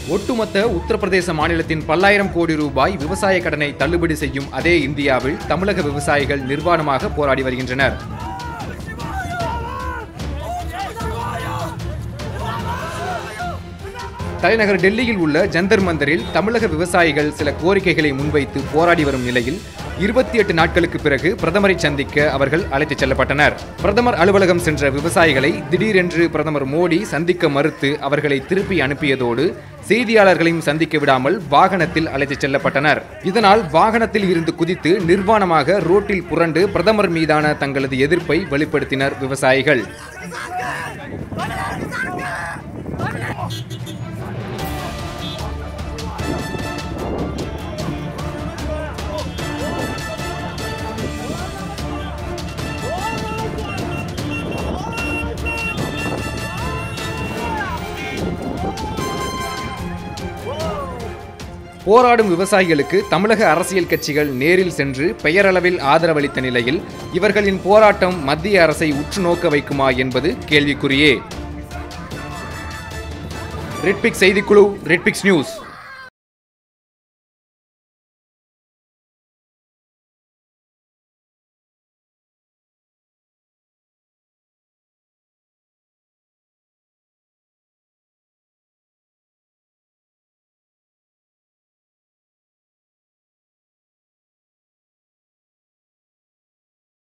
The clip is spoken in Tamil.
ஒட்டுமொத்த உத்தரப்பிரதேச மாநிலத்தின் பல்லாயிரம் கோடி ரூபாய் விவசாய கடனை தள்ளுபடி செய்யும் அதே இந்தியாவில் தமிழக விவசாயிகள் நிர்வாணமாக போராடி வருகின்றனர் தலைநகர் டெல்லியில் உள்ள ஜந்தர் மந்தரில் தமிழக விவசாயிகள் சில கோரிக்கைகளை முன்வைத்து போராடி வரும் நிலையில் இருபத்தி எட்டு நாட்களுக்கு பிறகு பிரதமரை சந்திக்க அவர்கள் அழைத்துச் செல்லப்பட்டனர் பிரதமர் அலுவலகம் சென்ற விவசாயிகளை திடீரென்று பிரதமர் மோடி சந்திக்க மறுத்து அவர்களை திருப்பி அனுப்பியதோடு செய்தியாளர்களையும் சந்திக்க விடாமல் வாகனத்தில் அழைத்துச் செல்லப்பட்டனர் இதனால் வாகனத்தில் இருந்து குதித்து நிர்வாணமாக ரோட்டில் புரண்டு பிரதமர் மீதான தங்களது எதிர்ப்பை வெளிப்படுத்தினர் விவசாயிகள் போராடும் விவசாயிகளுக்கு தமிழக அரசியல் கட்சிகள் நேரில் சென்று பெயரளவில் ஆதரவளித்த நிலையில் இவர்களின் போராட்டம் மத்திய அரசை உற்று நோக்க வைக்குமா என்பது கேள்விக்குறியே ரெட்பிக்ஸ் செய்திக்குழு ரெட்பிக்ஸ் நியூஸ்